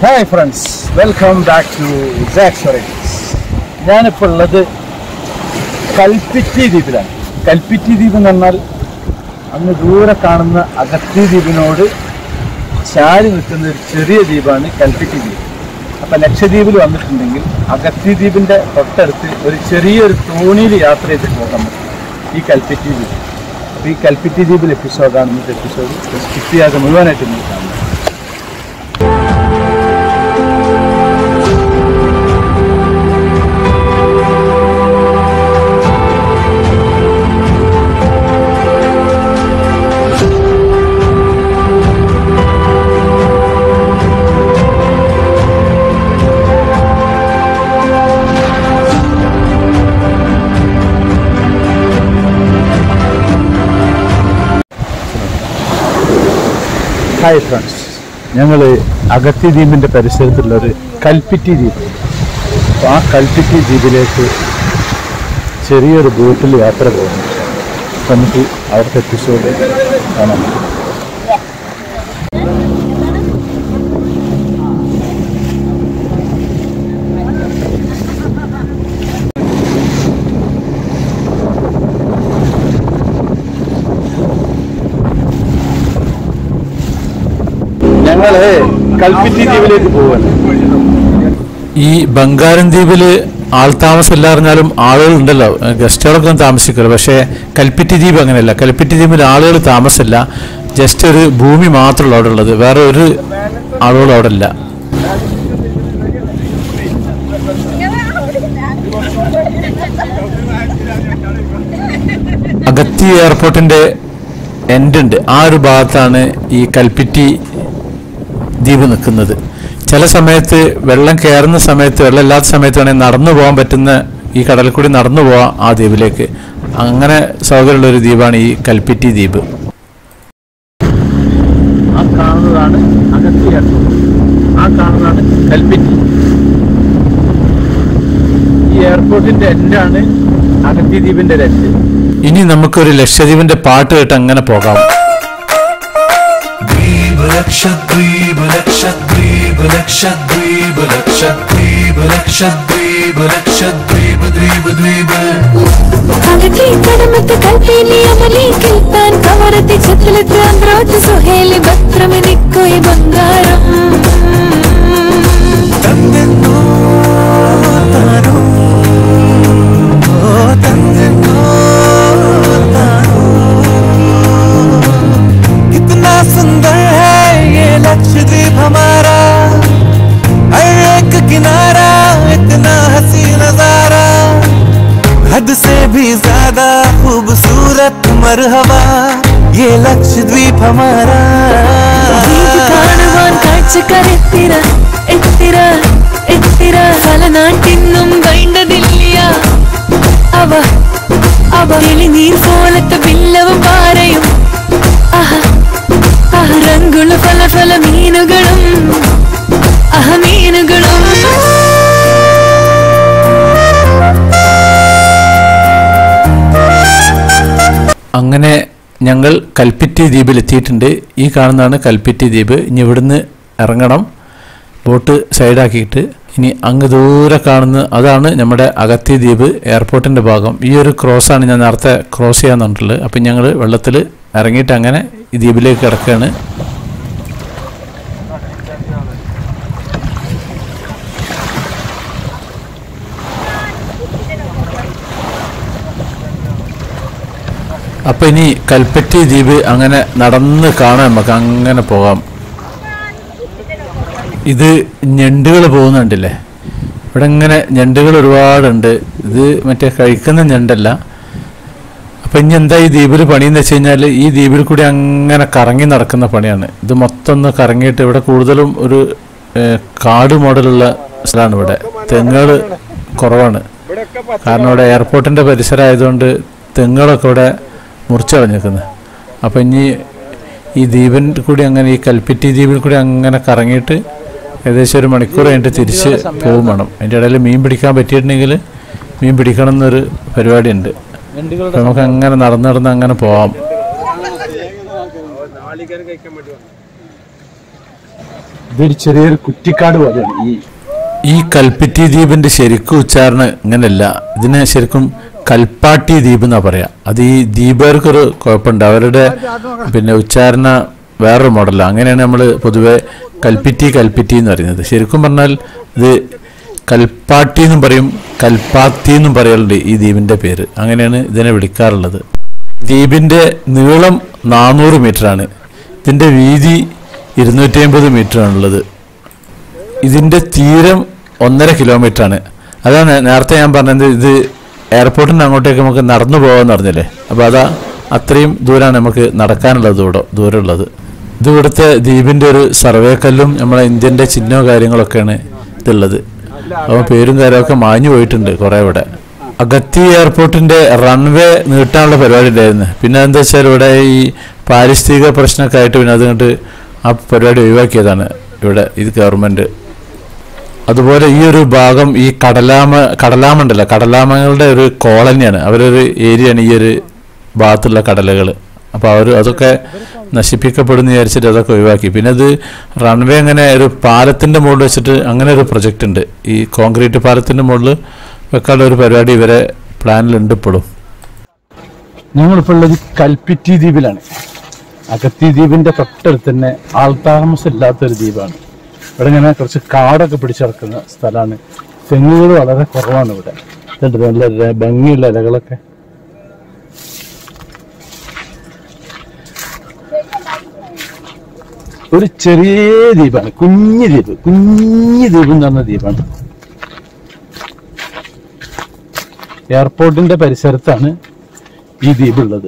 Hi friends welcome back to സാക്സ് ഞാനിപ്പോൾ ഉള്ളത് കൽപ്പിറ്റി ദ്വീപിലാണ് കൽപ്പിറ്റി ദ്വീപ് എന്ന് പറഞ്ഞാൽ അങ്ങ് ദൂരെ കാണുന്ന അഗത്തി ദ്വീപിനോട് ചാരി നിൽക്കുന്ന ഒരു ചെറിയ ദ്വീപാണ് കൽപ്പിറ്റി ദ്വീപ് അപ്പം ലക്ഷദ്വീപിൽ വന്നിട്ടുണ്ടെങ്കിൽ അഗത്തി ദ്വീപിൻ്റെ തൊട്ടടുത്ത് ഒരു ചെറിയൊരു തോണിയിൽ യാത്ര ചെയ്ത് പോകാൻ പറ്റും ഈ കൽപ്പിറ്റി ദ്വീപ് അപ്പോൾ ഈ കൽപ്പിറ്റി ദ്വീപിൽ എപ്പിസോഡാണ് ഇന്നത്തെ എപ്പിസോഡ് സ്കിപ്പ് ചെയ്യാതെ മുഴുവനായിട്ട് നിങ്ങൾ കാണുന്നത് ഹായ് ഫ്രണ്ട്സ് ഞങ്ങൾ അഗത്തി ദ്വീപിൻ്റെ പരിസരത്തുള്ള ഒരു കൽപ്പിറ്റി ദ്വീപ് അപ്പോൾ ആ കൽപ്പിറ്റി ദ്വീപിലേക്ക് ചെറിയൊരു ബോട്ടിൽ യാത്ര പോകുന്നു അപ്പോൾ നമുക്ക് അവിടുത്തെ എപ്പിസോഡ് കാണാം ഞങ്ങൾ കൽപ്പിറ്റി ദ്വീപിലേക്ക് പോവുകയാണ് ഈ ബംഗാരൻ ദ്വീപില് ആൾ താമസമില്ല അറിഞ്ഞാലും ആളുകൾ ഉണ്ടല്ലോ ഗസ്റ്റുകളൊക്കെ ഒന്നും താമസിക്കില്ല പക്ഷേ കൽപ്പിറ്റി ദ്വീപ് അങ്ങനെയല്ല കൽപ്പിറ്റി ദ്വീപിൽ ആളുകൾ താമസമില്ല ജസ്റ്റ് ഒരു ഭൂമി മാത്രമല്ല അവിടെ ഉള്ളത് വേറെ ഒരു ആളുകളും അവിടെ ഇല്ല അഗത്തി എയർപോർട്ടിന്റെ എൻഡ് ഉണ്ട് ആ ഒരു ഭാഗത്താണ് ഈ കൽപ്പിറ്റി ദ്വീപ് നിൽക്കുന്നത് ചില സമയത്ത് വെള്ളം കയറുന്ന സമയത്ത് വെള്ളം ഇല്ലാത്ത സമയത്ത് വേണമെങ്കിൽ നടന്നു പോകാൻ പറ്റുന്ന ഈ കടലിൽ കൂടി നടന്നു പോവാം ആ ദ്വീപിലേക്ക് അങ്ങനെ സൗകര്യമുള്ള ഒരു ദ്വീപാണ് ഈ കൽപ്പിറ്റി ദ്വീപ് ആ കാണുന്നതാണ് അഗത്തി എയർപോർട്ട് ആ കാണുന്നതാണ് കൽപ്പിറ്റി ഈ എയർപോർട്ടിന്റെ എൻഡാണ് അഗത്തി ദ്വീപിന്റെ എൻഡ് ഇനി നമുക്കൊരു ലക്ഷദ്വീപിന്റെ പാട്ട് കേട്ട് അങ്ങനെ പോകാം द्वीब लक्षद्वीब लक्षद्वीब लक्षद्वीब लक्षद्वीब लक्षद्वीब लक्षद्वीब द्वीब द्वीब അകറ്റി കടമത്ത് കൽപ്പേലി അമലി കിൽത്താൻ കവറത്തി ചിത്രലത്ത് അന്ത്രോട്ട് സുഹേലി ഭദ്രമി നിക്കോയി ಬಂಗಾರಂ ತಂದೆನ್ನೋ ತಾನು ಓ ತಂದೆನ್ನೋ तानु कितना सुंदर है ये लक्षद्वीप हमारा हर एक किनारा इतना हसी नजारा हद से भी ज्यादा खूबसूरत मरहबा ये लक्षद्वीप हमारा ഇത് കാണുവാൻ കാഴ്ചക്കാരെത്തിര എത്തിര എത്തിര പല നാട്ടിന്നും വേണ്ടതില്ല അവ അവ നീർ പോലത്തെ ബില്ലവും പാറയും ആഹ ആഹ ರಂಗುಳ ಫಲ ಫಲ ಮೀನುകളും അഹ മീനുകളും അങ്ങനെ ഞങ്ങൾ കൽപ്പിറ്റി ദ്വീപിൽ എത്തിയിട്ടുണ്ട് ഈ കാണുന്നതാണ് കൽപ്പിറ്റി ദ്വീപ് ഇനി ഇവിടുന്ന് ഇറങ്ങണം ബോട്ട് സൈഡാക്കിയിട്ട് ഇനി അങ്ങ് ദൂരെ കാണുന്ന അതാണ് നമ്മുടെ അഗത്തി ദ്വീപ് എയർപോർട്ടിൻ്റെ ഭാഗം ഈ ഒരു ക്രോസാണ് ഞാൻ നേരത്തെ ക്രോസ് ചെയ്യാൻ പറഞ്ഞിട്ടുള്ളത് അപ്പം ഞങ്ങൾ വെള്ളത്തിൽ ഇറങ്ങിയിട്ട് അങ്ങനെ ഈ ദ്വീപിലേക്ക് കിടക്കുകയാണ് അപ്പം ഇനി കൽപ്പറ്റി ദ്വീപ് അങ്ങനെ നടന്ന് കാണാൻ നമുക്ക് അങ്ങനെ പോകാം ഇത് ഞണ്ടുകൾ പോകുന്നുണ്ടല്ലേ ഇവിടെ ഇങ്ങനെ ഞണ്ടുകൾ ഒരുപാടുണ്ട് ഇത് മറ്റേ കഴിക്കുന്ന ഞണ്ടല്ല അപ്പം ഇനി എന്താ ഈ ദ്വീപിൽ പണിയെന്ന് വെച്ച് കഴിഞ്ഞാൽ ഈ ദ്വീപിൽ കൂടി അങ്ങനെ കറങ്ങി നടക്കുന്ന പണിയാണ് ഇത് മൊത്തം ഒന്ന് കറങ്ങിയിട്ട് ഇവിടെ കൂടുതലും ഒരു ഏഹ്, കാട് മോഡലുള്ള സ്ഥലമാണ് ഇവിടെ തെങ്ങുകൾ കുറവാണ് കാരണം ഇവിടെ എയർപോർട്ടിൻ്റെ പരിസരം ആയതുകൊണ്ട് തെങ്ങുകളൊക്കെ ഇവിടെ മുറിച്ച് കളഞ്ഞേക്കുന്നത് അപ്പം ഇനി ഈ ദ്വീപിൽ കൂടി അങ്ങനെ ഈ കൽപ്പിറ്റി ദ്വീപിൽ കൂടി അങ്ങനെ കറങ്ങിയിട്ട് ഏകദേശം ഒരു മണിക്കൂർ കഴിഞ്ഞിട്ട് തിരിച്ച് പോകും വേണം അതിൻ്റെ ഇടയിൽ മീൻ പിടിക്കാൻ പറ്റിയിട്ടുണ്ടെങ്കിൽ മീൻ പിടിക്കണം എന്നൊരു പരിപാടിയുണ്ട് അപ്പം നമുക്ക് അങ്ങനെ നടന്ന് നടന്ന് അങ്ങനെ പോവാം ഇതൊരു ചെറിയൊരു കുറ്റിക്കാട് പോലെയാണ് ഈ ഈ കൽപ്പിറ്റി ദ്വീപിന്റെ ശരിക്കും ഉച്ചാരണം ഇങ്ങനെയല്ല ഇതിനെ ശരിക്കും കൽപ്പാട്ടി ദ്വീപ് എന്നാ പറയാ അത് ഈ ദ്വീപുകാർക്കൊരു കുഴപ്പമുണ്ട് അവരുടെ പിന്നെ ഉച്ചാരണ വേറൊരു മോഡലാണ് അങ്ങനെയാണ് നമ്മൾ പൊതുവെ കൽപ്പിറ്റി കൽപ്പിറ്റി എന്ന് പറയുന്നത് ശരിക്കും പറഞ്ഞാൽ ഇത് കൽപ്പാട്ടി എന്നും പറയും കൽപ്പാത്തി എന്നും പറയാറുണ്ട് ഈ ദ്വീപിന്റെ പേര് അങ്ങനെയാണ് ഇതിനെ വിളിക്കാറുള്ളത് ദ്വീപിന്റെ നീളം നാനൂറ് മീറ്ററാണ് ഇതിന്റെ വീതി ഇരുന്നൂറ്റി അമ്പത് മീറ്ററാണുള്ളത് ഇതിന്റെ തീരം ഒന്നര കിലോമീറ്റർ ആണ് അതാണ് നേരത്തെ ഞാൻ പറഞ്ഞത് ഇത് എയർപോർട്ടിന് അങ്ങോട്ടേക്ക് നമുക്ക് നടന്നു പോകാമെന്ന് പറഞ്ഞില്ലേ അപ്പോൾ അതാ അത്രയും ദൂരമാണ് നമുക്ക് നടക്കാനുള്ളത് ഇവിടെ ദൂരമുള്ളത് ഇത് ഇവിടുത്തെ ദ്വീപിന്റെ ഒരു സർവേ കല്ലും നമ്മളെ ഇന്ത്യന്റെ ചിഹ്നവും കാര്യങ്ങളൊക്കെയാണ് ഇതുള്ളത് അപ്പോൾ പേരും കാര്യമൊക്കെ മാഞ്ഞു പോയിട്ടുണ്ട് കുറേ ഇവിടെ അഗത്തി എയർപോർട്ടിന്റെ റൺവേ നീട്ടാനുള്ള പരിപാടി ഉണ്ടായിരുന്നു പിന്നെ എന്താ വെച്ചാൽ ഇവിടെ ഈ പാരിസ്ഥിതിക പ്രശ്നമൊക്കെ ആയിട്ട് പിന്നെ അതുകൊണ്ട് ആ പരിപാടി ഒഴിവാക്കിയതാണ് ഇവിടെ ഇത് ഗവൺമെന്റ് അതുപോലെ ഈ ഒരു ഭാഗം ഈ കടലാമ കടലാമ ഉണ്ടല്ലോ കടലാമകളുടെ ഒരു കോളനിയാണ് അവരൊരു ഏരിയയാണ് ഈ ഒരു ഭാഗത്തുള്ള കടലുകൾ അപ്പോൾ അവർ അതൊക്കെ നശിപ്പിക്കപ്പെടുന്നു വിചാരിച്ചിട്ട് അതൊക്കെ ഒഴിവാക്കി പിന്നെ അത് റൺവേ അങ്ങനെ ഒരു പാലത്തിൻ്റെ മുകളിൽ വെച്ചിട്ട് അങ്ങനെ ഒരു പ്രൊജക്റ്റ് ഉണ്ട് ഈ കോൺക്രീറ്റ് പാലത്തിൻ്റെ മുകളിൽ വെക്കാനുള്ള ഒരു പരിപാടി ഇവരെ പ്ലാനിലുണ്ട് ഇപ്പോഴും ഞങ്ങളിപ്പോൾ ഉള്ളത് കൽപ്പിറ്റി ദ്വീപിലാണ് അഗത്തി ദ്വീപിന്റെ തൊട്ടടുത്ത് തന്നെ ആൾതാമസം ഇല്ലാത്തൊരു ദ്വീപാണ് ഇവിടെ ഇങ്ങനെ കുറച്ച് കാടൊക്കെ പിടിച്ചിറക്കുന്ന സ്ഥലമാണ് തെങ്ങുകൾ വളരെ കുറവാണ് ഇവിടെ ഇതുണ്ട് നല്ല ര- ഭംഗിയുള്ള ഇലകളൊക്കെ ഒരു ചെറിയ ദ്വീപാണ് കുഞ്ഞു ദ്വീപ് കുഞ്ഞു ദ്വീപ് എന്ന് പറഞ്ഞ ദ്വീപാണ് എയർപോർട്ടിന്റെ പരിസരത്താണ് ഈ ദ്വീപുള്ളത്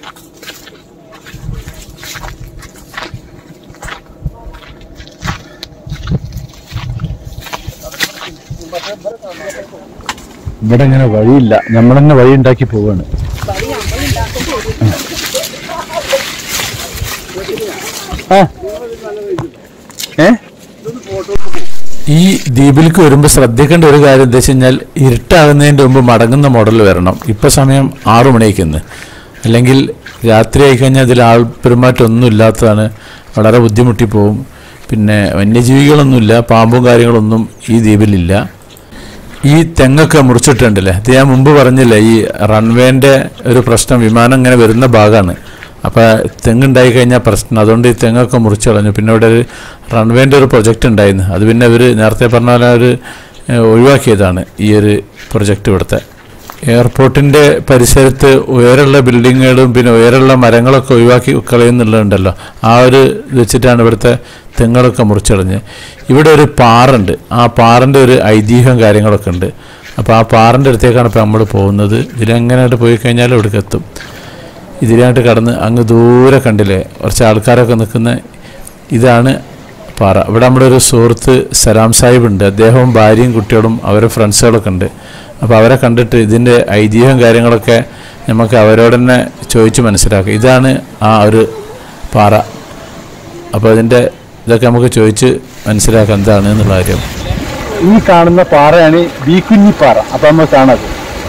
ഇവിടെ ഇങ്ങനെ വഴിയില്ല നമ്മൾ തന്നെ വഴി ഉണ്ടാക്കി പോവാണ് ആ ഏ ഈ ദ്വീപിലേക്ക് വരുമ്പോൾ ശ്രദ്ധിക്കേണ്ട ഒരു കാര്യം എന്താ വെച്ച് കഴിഞ്ഞാൽ ഇരുട്ടാകുന്നതിൻ്റെ മുമ്പ് മടങ്ങുന്ന മോഡൽ വരണം ഇപ്പം സമയം ആറു മണിക്കുന്ന് അല്ലെങ്കിൽ രാത്രി ആയിക്കഴിഞ്ഞാൽ ഇതിൽ ആൾ പെരുമാറ്റം ഒന്നും ഇല്ലാത്തതാണ് വളരെ ബുദ്ധിമുട്ടി പോവും പിന്നെ വന്യജീവികളൊന്നുമില്ല പാമ്പും കാര്യങ്ങളൊന്നും ഈ ദ്വീപിലില്ല ഈ തെങ്ങൊക്കെ മുറിച്ചിട്ടുണ്ടല്ലേ ഇത് ഞാൻ മുമ്പ് പറഞ്ഞില്ലേ ഈ റൺവേൻ്റെ ഒരു പ്രശ്നം വിമാനം ഇങ്ങനെ വരുന്ന ഭാഗമാണ് അപ്പോൾ തെങ്ങുണ്ടായി കഴിഞ്ഞാൽ പ്രശ്നം അതുകൊണ്ട് ഈ തെങ്ങൊക്കെ മുറിച്ച് കളഞ്ഞു പിന്നെ ഇവിടെ ഒരു റൺവേൻ്റെ ഒരു പ്രൊജക്റ്റ് ഉണ്ടായിരുന്നു അത് പിന്നെ അവർ നേരത്തെ പറഞ്ഞ പോലെ ഒരു ഏഹ്, ഒഴിവാക്കിയതാണ് ഈ ഒരു പ്രൊജക്റ്റ് ഇവിടുത്തെ എയർപോർട്ടിൻ്റെ പരിസരത്ത് ഉയരമുള്ള ബിൽഡിങ്ങുകളും പിന്നെ ഉയരമുള്ള മരങ്ങളൊക്കെ ഒഴിവാക്കി കളയുന്നുള്ളതുണ്ടല്ലോ ആ ഒരു ഇത് വെച്ചിട്ടാണ് ഇവിടുത്തെ തെങ്ങുകളൊക്കെ മുറിച്ചളഞ്ഞ് ഇവിടെ ഒരു പാറുണ്ട് ആ പാറിൻ്റെ ഒരു ഐതിഹ്യം കാര്യങ്ങളൊക്കെ ഉണ്ട് അപ്പോൾ ആ പാറിൻ്റെ അടുത്തേക്കാണ് ഇപ്പോൾ നമ്മൾ പോകുന്നത് ഇതിലെങ്ങനെയായിട്ട് പോയി കഴിഞ്ഞാൽ ഇവിടേക്ക് എത്തും ഇതിനായിട്ട് കടന്ന് അങ്ങ് ദൂരെ കണ്ടില്ലേ കുറച്ച് ആൾക്കാരൊക്കെ നിൽക്കുന്ന ഇതാണ് പാറ ഇവിടെ നമ്മുടെ ഒരു സുഹൃത്ത് സലാം സാഹിബ് ഉണ്ട് അദ്ദേഹവും ഭാര്യയും കുട്ടികളും അവരുടെ ഫ്രണ്ട്സുകളൊക്കെ ഉണ്ട് അപ്പോൾ അവരെ കണ്ടിട്ട് ഇതിൻ്റെ ഐതിഹ്യം കാര്യങ്ങളൊക്കെ നമുക്ക് അവരോട് തന്നെ ചോദിച്ച് മനസ്സിലാക്കാം ഇതാണ് ആ ഒരു പാറ അപ്പോൾ അതിൻ്റെ ഇതൊക്കെ നമുക്ക് ചോദിച്ച് മനസ്സിലാക്കാം എന്താണ് എന്നുള്ള കാര്യം ഈ കാണുന്ന പാറയാണ് ബീക്കുഞ്ഞി പാറ അപ്പൊ നമ്മൾ കാണാത്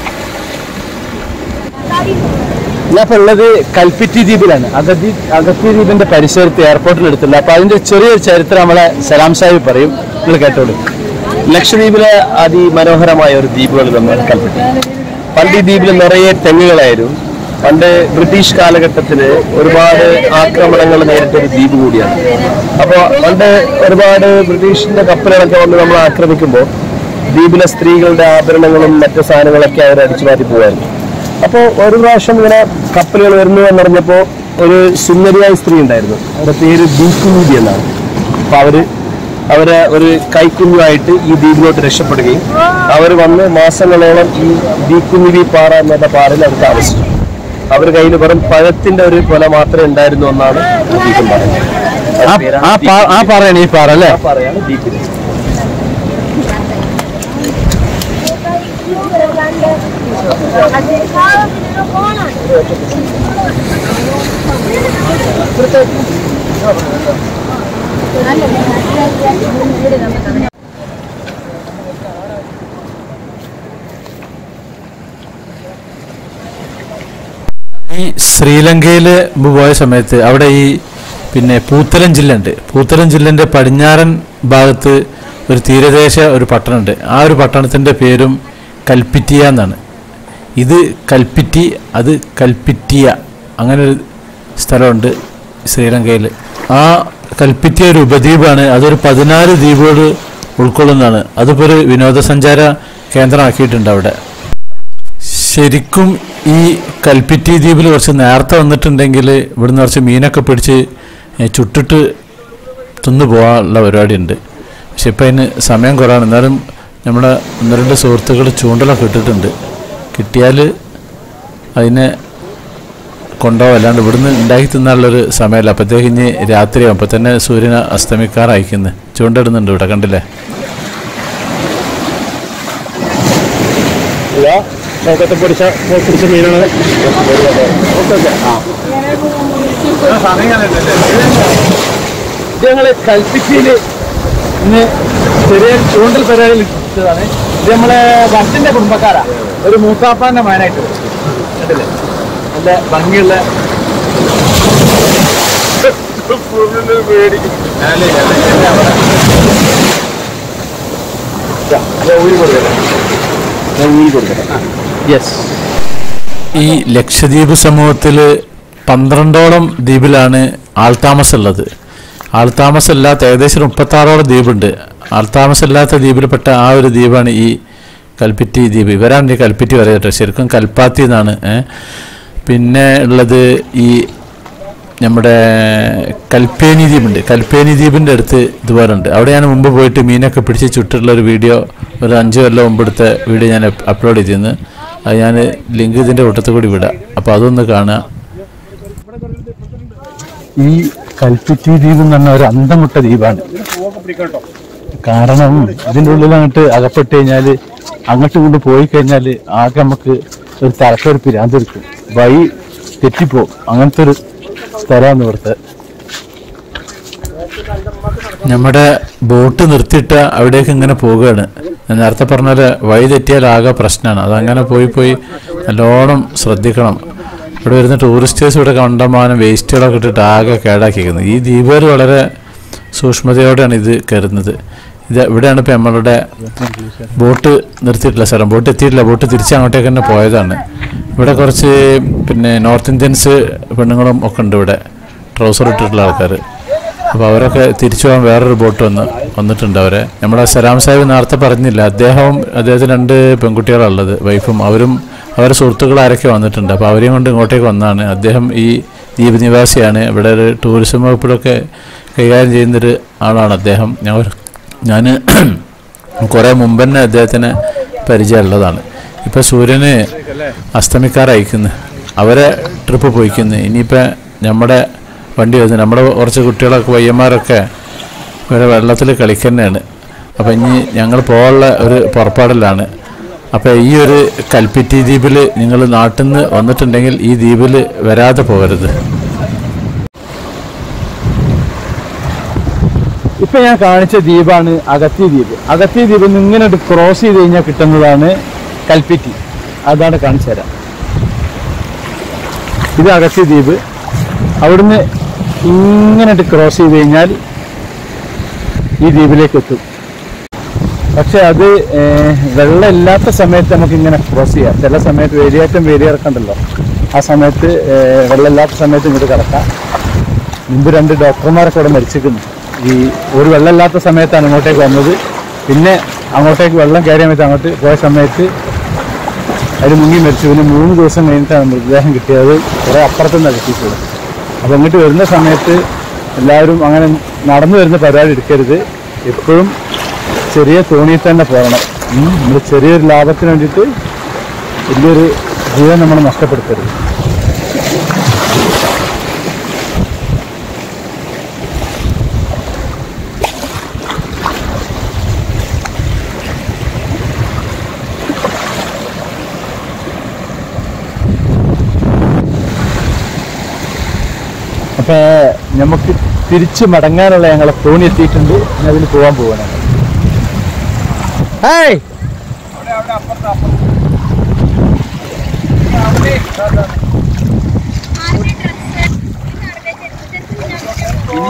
ഞാൻ ഇപ്പൊ ഉള്ളത് കൽപ്പിറ്റി ദ്വീപിലാണ് അഗത്തി അഗത്തി ദ്വീപിന്റെ പരിസരത്ത് എയർപോർട്ടിൽ എടുത്തില്ല അപ്പൊ അതിന്റെ ചെറിയൊരു ചരിത്രം നമ്മളെ സലാം സാഹിബ് പറയും നിങ്ങൾ കേട്ടോളൂ ലക്ഷദ്വീപിലെ അതിമനോഹരമായ ഒരു ദ്വീപുകളിൽ ഒന്നാണ് കൽപ്പറ്റ പണ്ട് ഈ ദ്വീപിൽ നിറയെ തെങ്ങുകളായിരുന്നു പണ്ട് ബ്രിട്ടീഷ് കാലഘട്ടത്തിൽ ഒരുപാട് ആക്രമണങ്ങൾ നേരിട്ട ഒരു ദ്വീപ് കൂടിയാണ് അപ്പോൾ പണ്ട് ഒരുപാട് ബ്രിട്ടീഷിന്റെ കപ്പലുകളൊക്കെ വന്ന് നമ്മൾ ആക്രമിക്കുമ്പോൾ ദ്വീപിലെ സ്ത്രീകളുടെ ആഭരണങ്ങളും മറ്റു സാധനങ്ങളൊക്കെ അവർ അടിച്ചു മാറ്റി പോകുമായിരുന്നു അപ്പോൾ ഒരു പ്രാവശ്യം ഇങ്ങനെ കപ്പലുകൾ വരുന്നു എന്നറിഞ്ഞപ്പോൾ ഒരു സുന്ദരിയായ സ്ത്രീ ഉണ്ടായിരുന്നു അവരുടെ പേര് ബീക്കുനീതി എന്നാണ് അപ്പോൾ അവര് അവര് ഒരു കൈക്കുഞ്ഞുമായിട്ട് ഈ ദ്വീപിലോട്ട് രക്ഷപ്പെടുകയും അവർ വന്ന് മാസങ്ങളോളം ഈ ദീക്കുഞ്ഞിവി പാറ എന്ന് പറഞ്ഞ പാറയിൽ അവർ താമസിച്ചു അവർ കയ്യിൽ വെറും പഴത്തിന്റെ ഒരു കൊല മാത്രമേ ഉണ്ടായിരുന്നു എന്നാണ് ദീപം പറയുന്നത് ആ അതിന്റെ പേരാണ് ആ പാ- ആ പാറയാണ് ഈ പാറ അല്ലേ ആ പാറയാണ് ദീപിനി ഈ ശ്രീലങ്കയിൽ മുമ്പ് പോയ സമയത്ത് അവിടെ ഈ പിന്നെ പൂത്തലം ജില്ല ഉണ്ട് പൂത്തലം ജില്ലൻ്റെ പടിഞ്ഞാറൻ ഭാഗത്ത് ഒരു തീരദേശ ഒരു പട്ടണമുണ്ട് ആ ഒരു പട്ടണത്തിൻ്റെ പേരും കൽപ്പിറ്റിയ എന്നാണ് ഇത് കൽപ്പിറ്റി അത് കൽപ്പിറ്റിയ അങ്ങനെ ഒരു സ്ഥലമുണ്ട് ശ്രീലങ്കയിൽ ആ കൽപ്പിറ്റിയ ഒരു ഉപദ്വീപാണ് അതൊരു പതിനാല് ദ്വീപുകൾ ഉൾക്കൊള്ളുന്നതാണ് അതിപ്പോൾ ഒരു വിനോദസഞ്ചാര കേന്ദ്രമാക്കിയിട്ടുണ്ട് അവിടെ ശരിക്കും ഈ കൽപ്പിറ്റി ദ്വീപിൽ കുറച്ച് നേരത്തെ വന്നിട്ടുണ്ടെങ്കിൽ ഇവിടുന്ന് കുറച്ച് മീനൊക്കെ പിടിച്ച് ഏ, ചുട്ടിട്ട് തിന്നു പോകാനുള്ള പരിപാടിയുണ്ട് പക്ഷെ ഇപ്പം അതിന് സമയം കുറവാണ് എന്നാലും നമ്മുടെ ഒന്ന് രണ്ട് സുഹൃത്തുക്കൾ ചൂണ്ടലൊക്കെ ഇട്ടിട്ടുണ്ട് കിട്ടിയാൽ അതിനെ കൊണ്ടുപോകാം അല്ലാണ്ട് ഇവിടുന്ന് ഉണ്ടാക്കി തിന്നാനുള്ളൊരു സമയമല്ല അപ്പോഴത്തേക്ക് ഇനി രാത്രിയാവും അപ്പോൾ തന്നെ സൂര്യൻ അസ്തമിക്കാറായിക്കുന്നു ചൂണ്ടിടുന്നുണ്ട് ഇവിടെ കണ്ടില്ലേ നോക്കത്തെ പിടിച്ച പിടിച്ച മീനാണ് ഇത് ഞങ്ങള് കൽപ്പിച്ചിയിൽ ഇന്ന് ചെറിയ ചൂണ്ടൽ പരിപാടിയിൽ ഇട്ടതാണ് ഇത് നമ്മളെ ഭക്തിന്റെ കുടുംബക്കാരാ ഒരു മൂത്താപ്പാന്റെ മകനായിട്ട് കണ്ടില്ലേ നല്ല ഭംഗിയുള്ള യെസ് ഈ ലക്ഷദ്വീപ് സമൂഹത്തിൽ പന്ത്രണ്ടോളം ദ്വീപിലാണ് ആൾതാമസമുള്ളത് ആൾതാമസമില്ലാത്ത ഏകദേശം മുപ്പത്താറോളം ദ്വീപുണ്ട് ആൾതാമസമില്ലാത്ത ദ്വീപിൽപ്പെട്ട ആ ഒരു ദ്വീപാണ് ഈ കൽപ്പിറ്റി ദ്വീപ് ഇവരാണ് ഈ കൽപ്പിറ്റി പറയുന്നത് ശരിക്കും കൽപ്പാത്തി എന്നാണ് ഏ. പിന്നെ ഉള്ളത് ഈ നമ്മുടെ കൽപ്പേനി ദ്വീപുണ്ട് കൽപ്പേനി ദ്വീപിൻ്റെ അടുത്ത് ഇതുപോലെ ഉണ്ട് അവിടെ ഞാൻ മുമ്പ് പോയിട്ട് മീനൊക്കെ പിടിച്ച് ചുട്ടിട്ടുള്ള ഒരു വീഡിയോ ഒരു അഞ്ച് കൊല്ലം മുമ്പ് എടുത്ത വീഡിയോ ഞാൻ അപ്ലോഡ് ചെയ്തിരുന്നു അത് ഞാൻ ലിങ്ക് ഇതിൻ്റെ കൂട്ടത്തിൽ കൂടി വിടാം അപ്പോൾ അതൊന്ന് കാണുക ഈ കൽപ്പിറ്റി ദ്വീപ് എന്ന് പറഞ്ഞ ഒരു അന്തമുട്ട ദ്വീപാണ് കാരണം ഇതിൻ്റെ ഉള്ളിൽ അങ്ങോട്ട് അകപ്പെട്ട് കഴിഞ്ഞാൽ അങ്ങോട്ട് കൊണ്ട് പോയി കഴിഞ്ഞാൽ ആകെ നമുക്ക് ഒരു തലക്കൊരു പിരാന്തെടുക്കും വഴി തെറ്റിപ്പോവും അങ്ങനത്തെ ഒരു സ്ഥലമാണ് ഇവിടുത്തെ നമ്മുടെ ബോട്ട് നിർത്തിയിട്ട് അവിടേക്ക് ഇങ്ങനെ പോവുകയാണ് ഞാൻ നേരത്തെ പറഞ്ഞ പോലെ വഴി തെറ്റിയാൽ ആകെ പ്രശ്നമാണ് അതങ്ങനെ പോയി പോയി നല്ലോണം ശ്രദ്ധിക്കണം ഇവിടെ വരുന്ന ടൂറിസ്റ്റേഴ്സ് ഇവിടെ കണ്ടമാനം വേസ്റ്റുകളൊക്കെ ഇട്ടിട്ട് ആകെ കേടാക്കിയിരിക്കുന്നത് ഈ ദ്വീപുകാർ വളരെ സൂക്ഷ്മതയോടെയാണ് ഇത് കരുതുന്നത് ഇത് ഇവിടെയാണ് ഇപ്പം നമ്മളുടെ ബോട്ട് നിർത്തിയിട്ടില്ല സ്ഥലം ബോട്ട് എത്തിയിട്ടില്ല ബോട്ട് തിരിച്ച് അങ്ങോട്ടേക്ക് തന്നെ പോയതാണ് ഇവിടെ കുറച്ച് പിന്നെ നോർത്ത് ഇന്ത്യൻസ് പെണ്ണുങ്ങളും ഒക്കെ ഉണ്ട് ഇവിടെ ട്രൗസർ ഇട്ടിട്ടുള്ള ആൾക്കാർ അപ്പോൾ അവരൊക്കെ തിരിച്ചു പോകാൻ വേറൊരു ബോട്ട് വന്ന് വന്നിട്ടുണ്ട് അവരെ നമ്മുടെ സലാം സാഹിബ് നേരത്തെ പറഞ്ഞില്ല അദ്ദേഹവും അദ്ദേഹത്തിന് രണ്ട് പെൺകുട്ടികളാണുള്ളത് വൈഫും അവരും അവരുടെ സുഹൃത്തുക്കൾ ആരൊക്കെ വന്നിട്ടുണ്ട് അപ്പോൾ അവരെയും കൊണ്ട് ഇങ്ങോട്ടേക്ക് വന്നതാണ് അദ്ദേഹം ഈ ദ്വീപ് നിവാസിയാണ് ഇവിടെ ഒരു ടൂറിസം വകുപ്പിലൊക്കെ കൈകാര്യം ചെയ്യുന്നൊരു ആളാണ് അദ്ദേഹം ഞാൻ ഞാൻ കുറേ മുമ്പ് തന്നെ അദ്ദേഹത്തിന് പരിചയമുള്ളതാണ് ഇപ്പോൾ സൂര്യന് അസ്തമിക്കാറായിക്കുന്നു അവരെ ട്രിപ്പ് പോയിക്കുന്നു ഇനിയിപ്പോൾ നമ്മുടെ വണ്ടി വരുന്നത് നമ്മുടെ കുറച്ച് കുട്ടികളൊക്കെ പയ്യന്മാരൊക്കെ ഇവിടെ വെള്ളത്തിൽ കളിക്കുന്നതാണ് അപ്പോൾ ഇനി ഞങ്ങൾ പോകാനുള്ള ഒരു പുറപ്പാടിലാണ് അപ്പോൾ ഈ ഒരു കൽപ്പിറ്റി ദ്വീപിൽ നിങ്ങൾ നാട്ടിൽ നിന്ന് വന്നിട്ടുണ്ടെങ്കിൽ ഈ ദ്വീപിൽ വരാതെ പോകരുത് ഇപ്പൊ ഞാൻ കാണിച്ച ദ്വീപാണ് അഗത്തി ദ്വീപ് അഗത്തി ദ്വീപിൽ നിന്ന് ഇങ്ങനെ ക്രോസ് ചെയ്ത് കഴിഞ്ഞാൽ കിട്ടുന്നതാണ് കൽപ്പിറ്റി അതാണ് കാണിച്ചു തരാം ഇത് അഗത്തി ദ്വീപ് അവിടുന്ന് ഇങ്ങനെ ക്രോസ് ചെയ്ത് കഴിഞ്ഞാൽ ഈ ദ്വീപിലേക്ക് എത്തും പക്ഷെ അത് ഏഹ്, വെള്ളമില്ലാത്ത സമയത്ത് നമുക്ക് ഇങ്ങനെ ക്രോസ് ചെയ്യാം ചില സമയത്ത് വേലിയേറ്റം വേലിയിറക്കണ്ടല്ലോ ആ സമയത്ത് ഏഹ്, വെള്ളമില്ലാത്ത സമയത്ത് ഇങ്ങോട്ട് കിടക്കാം മുമ്പ് രണ്ട് ഡോക്ടർമാരൊക്കെ ഇവിടെ മരിച്ചിരിക്കുന്നു ഈ ഒരു വെള്ളമില്ലാത്ത സമയത്താണ് ഇങ്ങോട്ടേക്ക് വന്നത് പിന്നെ അങ്ങോട്ടേക്ക് വെള്ളം കയറിയ സമയത്ത് അങ്ങോട്ട് പോയ സമയത്ത് അതിൽ മുങ്ങി മരിച്ചു പിന്നെ മൂന്ന് ദിവസം കഴിഞ്ഞിട്ടാണ് മൃതദേഹം കിട്ടിയത് കുറേ അപ്പുറത്തുനിന്ന് കിട്ടിയിട്ടുള്ളത് അപ്പോൾ ഇങ്ങോട്ട് വരുന്ന സമയത്ത് എല്ലാവരും അങ്ങനെ നടന്നു വരുന്ന പരിപാടി എടുക്കരുത് എപ്പോഴും ചെറിയ തോണിയിൽ തന്നെ പോകണം നമ്മൾ ചെറിയൊരു ലാഭത്തിന് വേണ്ടിയിട്ട് വലിയൊരു ജീവൻ നമ്മൾ നഷ്ടപ്പെടുത്തരുത് അപ്പോൾ നമുക്ക് തിരിച്ച് മടങ്ങാനുള്ള ഞങ്ങളെ തോണി എത്തിയിട്ടുണ്ട് ഇനി അതിൽ പോകാൻ പോവാണ് ഹായ്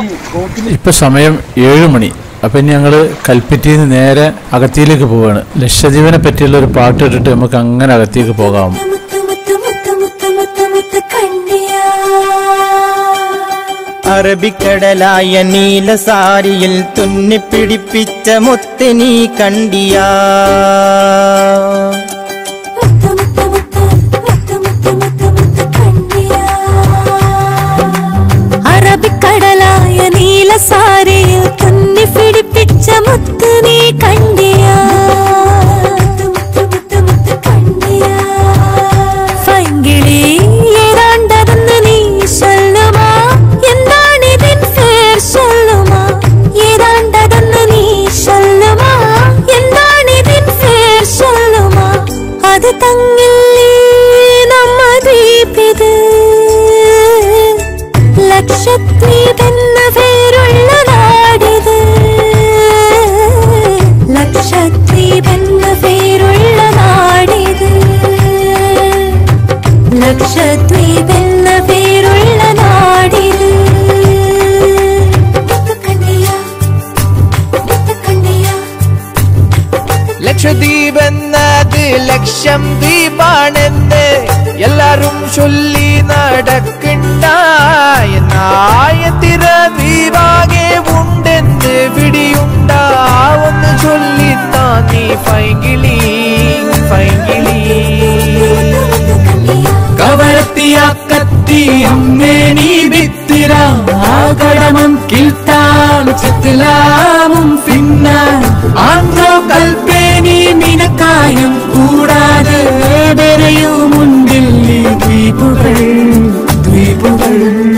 ഇപ്പൊ സമയം ഏഴ് മണി അപ്പൊ ഇനി ഞങ്ങള് കൽപ്പറ്റയിൽ നിന്ന് നേരെ അകത്തിയിലേക്ക് പോവാണ് ലക്ഷദ്വീപിനെ പറ്റിയുള്ള ഒരു പാട്ട് ഇട്ടിട്ട് നമുക്ക് അങ്ങനെ അകത്തേക്ക് പോകാം മുത്ത് മുത്ത് മുത്ത് മുത്ത് മുത്ത് മുത്ത് കണ്ണിയാ അറബിക്കടലായ നീലസാരിയിൽ തുന്നിപ്പിടിപ്പിച്ച മുത്ത് നീ കണ്ടിയാ മുത്ത് മുത്ത് മുത്ത് മുത്ത് മുത്ത് മുത്ത് മുത്ത് കണ്ണിയാ അറബിക്കടലായ നീലസാരിയിൽ തുന്നി പിടിപ്പിച്ച മുത്ത് നീ കണ്ടിയാ മുത്ത് മുത്ത് മുത്ത് കണ്ടിയാ ഫൈങ്കിളി ഏതാണ്ടതെന്ന് നീ ചൊല്ലുമാ എന്താണിതിൻ പേർ ചൊല്ലുമാ ഏതാണ്ടതെന്ന് നീ ചൊല്ലുമാ എന്താണിതിൻ പേർ ചൊല്ലുമാ അത് തങ്ങില്ലേ നമ്മ ദ്വീപിത് ലക്ഷദ്വീപ് എന്ന പേരുള്ള നാടിത് ലക്ഷദ്വീപ് എന്ന പേരുള്ള നാടിത് ലക്ഷദ്വീപ് എന്ന പേരുള്ള നാടിത് മുത്തുക്കണ്ണിയ മുത്തുക്കണ്ണിയ ലക്ഷദ്വീപ് എന്നത് ലക്ഷം ദ്വീപാണെന്ന് എല്ലാരും ചൊല്ലി നടക്കണ്ടായ നായത്തിര ദ്വീപാകെ ഉണ്ടെന്ന് പിടിയുണ്ടാ ഒന്ന് ചൊല്ലിത്താ നീ ഫൈങ്കിളി ഫൈങ്കിളി കവരത്തിയ കത്തി അമ്മേ നീ വിത്തിര ആകടമം കിൽത്താൻ ചെത്തിലാവും പിന്നാൻ ആന്ത്രോ കൽപ്പേനി നിനക്കായും കൂടാതെ വരെയുമുണ്ടിൽ ഈ ദ്വീപുകൾ ദ്വീപുകൾ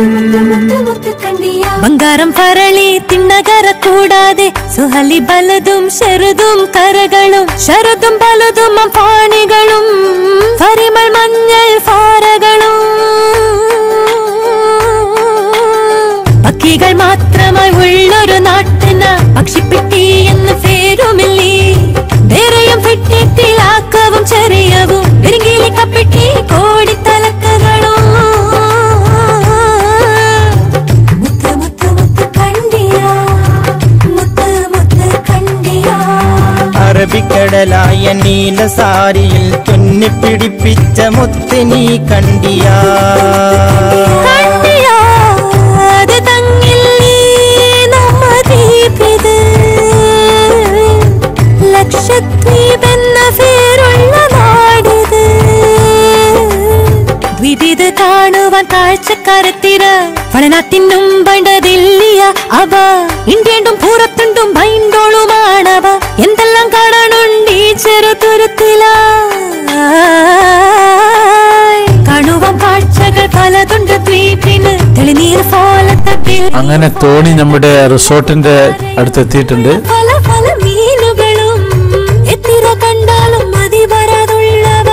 ಬಂಗಾರಂ ಪರಳಿ ತಿನ್ನಗರ ಕೂಡಾದೆ ಸುಹಲಿ ಬಲದುಂ ಶರುದುಂ ಕರകളും ശരതും പലതും പാണികളും പരിമൾ മഞ്ഞൾ ഫാരകളും പക്ഷികൾ മാത്രമായി ഉള്ളൊരു നാട്ടിന് പക്ഷിപ്പെട്ടി എന്ന് പേരുമില്ലേ വേറെയും പെട്ടിത്തിലാക്കവും ചെറിയവും പെരുങ്കിലി കപ്പെട്ടി കോടിത്തലക്കകളും മുത്ത് മുത്ത് മുത്ത് കണ്ടിയാ മുത്ത് മുത്ത് കണ്ടിയാ അറബിക്കടലായ നീലസാരിയിൽ തുന്നിപ്പിടിപ്പിച്ച മുത്ത് നീ കണ്ടിയാ കണ്ടിയാ അത് തങ്ങില്ലേ നമ്മ ദ്വീപിത് ലക്ഷദ്വീപ് എന്ന പേരുള്ള നാടിത് ദ്വീപിത് കാണുവാൻ കാഴ്ചക്കാരെത്തിര വളനാത്തിനും പണ്ടതില്ലിയ അവ ഇന്ത്യണ്ടും പുറത്തുണ്ടും ബൈണ്ടോളുമാണവ എന്തെല്ലാം കാണാനുണ്ട് ഈ ചെറുതുരുത്തില കാണുവാൻ കാഴ്ചകൾ പലതുണ്ട് ദ്വീപിന് തെളിനീർ പോലത്തെ അങ്ങനെ തോണി നമ്മുടെ റിസോർട്ടിന്റെ അടുത്തെത്തിയിട്ടുണ്ട് പല പല മീനുകളും എത്തിര കണ്ടാലും മതി വരാതുള്ളവ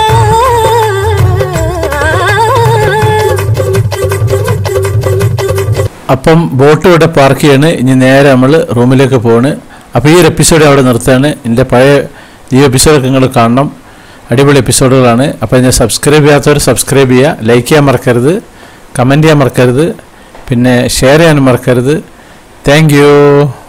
അപ്പം ബോട്ട് ഇവിടെ പാർക്ക് ചെയ്യാണ് ഇനി നേരെ നമ്മൾ റൂമിലേക്ക് പോവാണ് അപ്പോൾ ഈ ഒരു എപ്പിസോഡ് അവിടെ നിർത്താണ് എൻ്റെ പഴയ ഈ എപ്പിസോഡൊക്കെ നിങ്ങൾ കാണണം അടിപൊളി എപ്പിസോഡുകളാണ് അപ്പോൾ ഞാൻ സബ്സ്ക്രൈബ് ചെയ്യാത്തവർ സബ്സ്ക്രൈബ് ചെയ്യുക ലൈക്ക് ചെയ്യാൻ മറക്കരുത് കമൻറ്റ് ചെയ്യാൻ മറക്കരുത് പിന്നെ ഷെയർ ചെയ്യാൻ മറക്കരുത് താങ്ക് യു